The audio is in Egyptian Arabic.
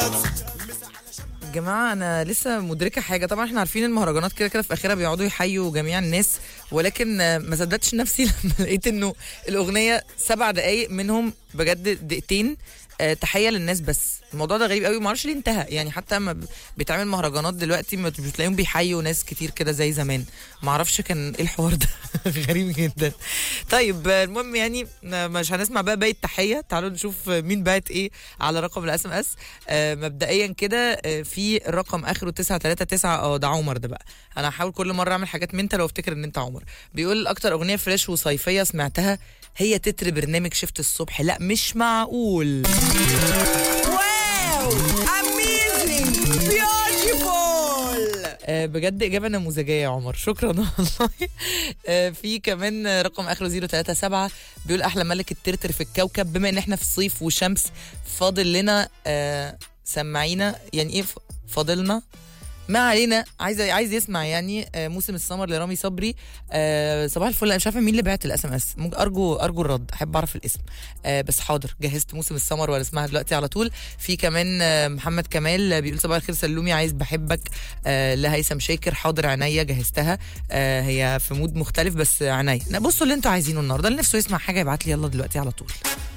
جماعة أنا لسه مدركة حاجة طبعا احنا عارفين المهرجانات كده كده في آخرها بيقعدوا يحيوا جميع الناس ولكن آه، ما صدقتش نفسي لما لقيت إنه الأغنية سبع دقايق منهم بجد دقيقتين آه، تحية للناس بس الموضوع ده غريب قوي ما اعرفش ليه انتهى يعني حتى لما ب- بيتعمل مهرجانات دلوقتي ما بتلاقيهم بيحيوا ناس كتير كده زي زمان ما اعرفش كان ايه الحوار ده غريب جدا طيب آه، المهم يعني آه، مش هنسمع بقى باقي التحية تعالوا نشوف آه، مين بعت ايه على رقم الاس ام اس مبدئيا كده آه، في الرقم اخره 939 اه ده عمر ده بقى انا هحاول كل مره اعمل حاجات منت لو افتكر ان انت عمر بيقول اكتر اغنيه فريش وصيفيه سمعتها هي تتر برنامج شفت الصبح لا مش معقول واو اميزنج بيوتيفول بجد اجابه نموذجيه يا عمر شكرا والله آه، في كمان رقم اخره 037 بيقول احلى ملك الترتر في الكوكب بما ان احنا في الصيف وشمس فاضل لنا آه، سمعينا يعني ايه ف- فاضلنا ما علينا عايز عايز يسمع يعني آه، موسم السمر لرامي صبري آه، صباح الفل انا مش عارفه مين اللي بعت الاس ام اس ممكن ارجو ارجو الرد احب اعرف الاسم آه، بس حاضر جهزت موسم السمر وهنسمعها دلوقتي على طول في كمان آه، محمد كمال بيقول صباح الخير سلومي عايز بحبك آه، لهيثم شاكر حاضر عينيا جهزتها آه، هي في مود مختلف بس عينيا بصوا اللي انتوا عايزينه النهارده اللي نفسه يسمع حاجه يبعت لي يلا دلوقتي على طول